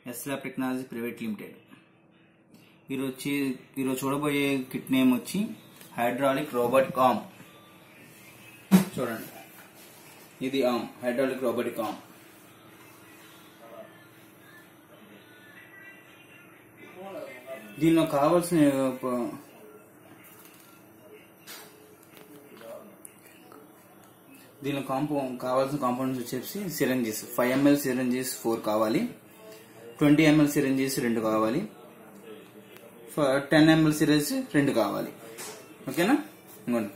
ఎస్లాబ్ technology private limited ఈరోజు చే- ఈరోజు చూడబోయే కిట్ నేమ్ వచ్చి హైడ్రాలిక్ రోబోటిక్ ఆర్మ్ చూడండి ఇది ఆర్మ్ హైడ్రాలిక్ రోబోటిక్ ఆర్మ్ దీనిలో కావాల్సిన ప- దీనిలో కాంపౌ కావాల్సిన కాంపౌండ్స్ వచ్చేసి syringes five ML syringes four కావాలి ట్వంటీ ఎంఎల్ సిరంజెస్ రెండు కావాలి టెన్ ఎంఎల్ సిరంజెస్ రెండు కావాలి ఓకేనా ఇంకోండి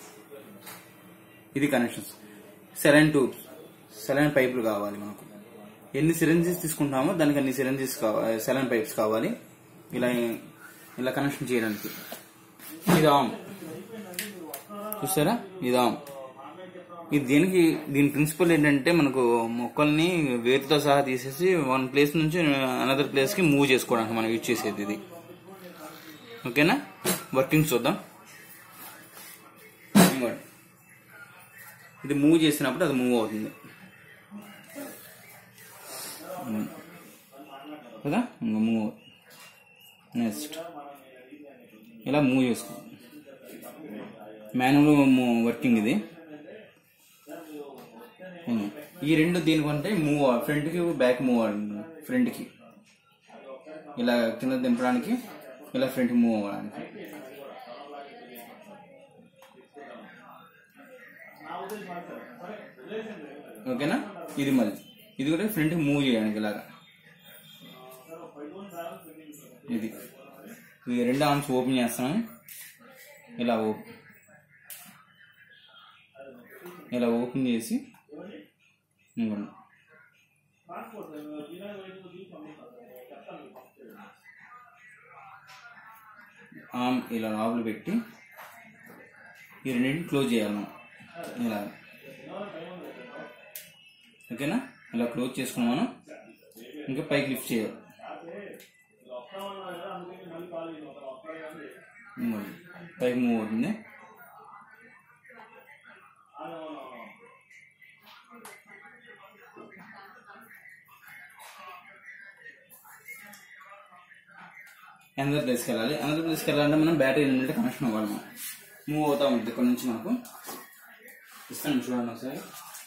ఇది కనెక్షన్స్ సెలైన్ ట్యూబ్స్ సెలైన్ పైపులు కావాలి మనకు ఎన్ని సిరంజెస్ తీసుకుంటామో దానికి అన్ని సిరంజెస్ కావాలి సెలైన్ పైప్స్ కావాలి ఇలా ఇలా కనెక్షన్ చేయడానికి ఇది ఆమ్ చూసారా ఇది ఆమ్ ఇది దీనికి దీని ప్రిన్సిపల్ ఏంటంటే మనకు మొక్కల్ని వేరుతో సహా తీసేసి వన్ ప్లేస్ నుంచి అనదర్ ప్లేస్ కి మూవ్ చేసుకోవడానికి మనం యూజ్ చేసేది ఇది ఓకేనా వర్కింగ్ చూద్దాం ఇంకోటి ఇది మూవ్ చేసినప్పుడు అది మూవ్ అవుతుంది ఉమ్. కదా ఇంకా మూవ్ నెక్స్ట్ ఇలా మూవ్ చేసుకో మాన్యువల్ వర్కింగ్ ఇది ఉమ్. ఈ రెండు దీనికంటే మూవ్ ఫ్రంట్ కి బ్యాక్ మూవ్ ఫ్రంట్ కి ఇలా కింద దింపడానికి ఇలా ఫ్రంట్ మూవ్ అవ్వడానికి ఓకేనా ఇది మళ్ళీ ఇది కూడా ఫ్రంట్ కి మూవ్ చేయడానికి ఇలాగా ఇది ఈ రెండు ఆర్మ్స్ ఓపెన్ చేస్తాను ఇలా ఓపెన్ ఇలా ఓపెన్ చేసి ఇంకోండి ఆమ్ ఇలా లోపల పెట్టి ఈ రెండింటిని క్లోజ్ చేయాలి మనం ఇలా ఓకేనా ఇలా క్లోజ్ చేసుకుని మనం ఇంకా పైకి లిఫ్ట్ చేయాలి ఇంకోండి. పైకి మూవ్ అవుతుంది అందర్ ప్లేస్కి వెళ్ళాలి అందర్ ప్లేస్కి వెళ్ళాలంటే మనం బ్యాటరీ ఏంటంటే కనెక్షన్ అవ్వాలి మనం మూవ్ అవుతా ఉంటుంది ఇక్కడ నుంచి మనకు ఇస్తాను చూడండి ఒకసారి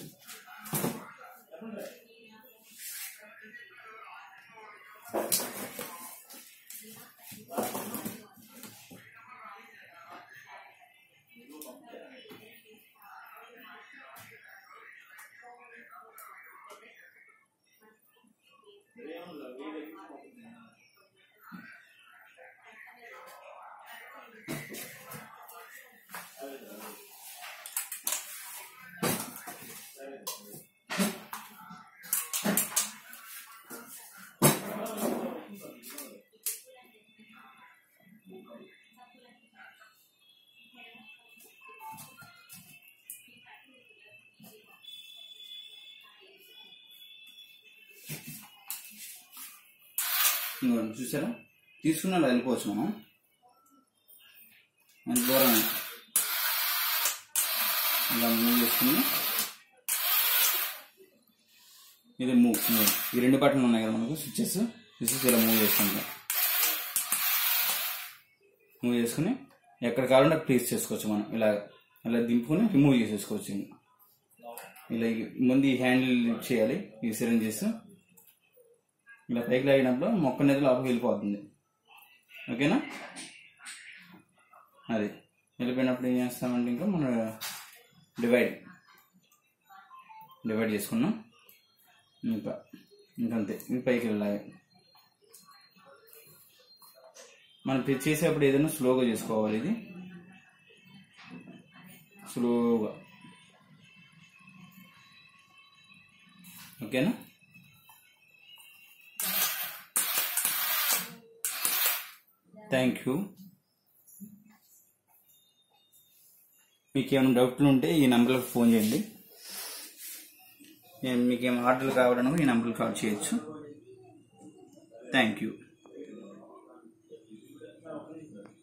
ఇంకోండి చూసారా తీసుకున్న అలా వెళ్ళిపోవచ్చు మనం ఎంత దూరం ఇలా మూవ్ చేసుకుని ఇది మూవ్ మూవ్. ఈ రెండు బటన్లు ఉన్నాయి కదా మనకు స్విచ్చెస్ స్విచ్చెస్ ఇలా మూవ్ చేసుకుంటాం మూవ్ చేసుకుని ఎక్కడ కావాలంటే అక్కడ ప్లేస్ చేసుకోవచ్చు మనం ఇలా ఇలా దింపుకొని రిమూవ్ చేసేసుకోవచ్చు ఇంకా. ఇలా ఈ- ముందు ఈ హ్యాండిల్ చేయాలి ఈ సిరంజెస్ ఇలా పైకి లాగినప్పుడు మొక్క అనేది లోపలికి వెళ్ళిపోతుంది ఓకేనా అది వెళ్ళిపోయినప్పుడు ఏం చేస్తామంటే ఇంకా మనం డివైడ్ డివైడ్ చేసుకున్నాం ఇంకా ఇంకంతే ఇది పైకి వెళ్ళాలి మనం ఇది చేసేప్పుడు ఏదైనా స్లోగా చేసుకోవాలి ఇది స్లోగా ఓకేనా థ్యాంక్ యూ మీకు ఏమైనా డౌట్లు ఉంటే ఈ నెంబర్కి ఫోన్ చేయండి నేను మీకు ఏమైనా ఆర్డర్లు కావడానికి ఈ నెంబర్కి కాల్ చేయొచ్చు థ్యాంక్ యూ